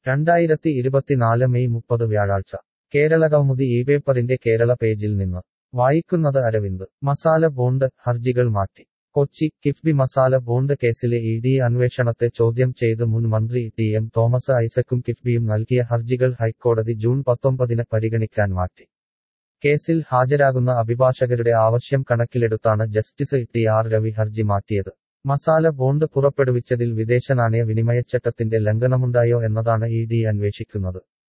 രണ്ടായിരത്തി ഇരുപത്തിനാല് മെയ് മുപ്പത് വ്യാഴാഴ്ച കേരളകൗമുദി ഈ പേപ്പറിന്റെ കേരള പേജിൽ നിന്ന് വായിക്കുന്നത് അരവിന്ദ് മസാല ബോണ്ട് ഹർജികൾ മാറ്റി കൊച്ചി കിഫ്ബി മസാല ബോണ്ട് കേസിലെ ഇ ഡി അന്വേഷണത്തെ ചോദ്യം ചെയ്ത് മുൻ മന്ത്രി ടി എം തോമസ് ഐസക്കും കിഫ്ബിയും നൽകിയ ഹർജികൾ ഹൈക്കോടതി ജൂൺ പത്തൊമ്പതിന് പരിഗണിക്കാൻ മാറ്റി കേസിൽ ഹാജരാകുന്ന അഭിഭാഷകരുടെ ആവശ്യം കണക്കിലെടുത്താണ് ജസ്റ്റിസ് ടി ആർ രവി ഹർജി മാറ്റിയത് മസാല ബോണ്ട് പുറപ്പെടുവിച്ചതിൽ വിദേശ നാണയ വിനിമയച്ചട്ടത്തിന്റെ ലംഘനമുണ്ടായോ എന്നതാണ് ഇ ഡി അന്വേഷിക്കുന്നത്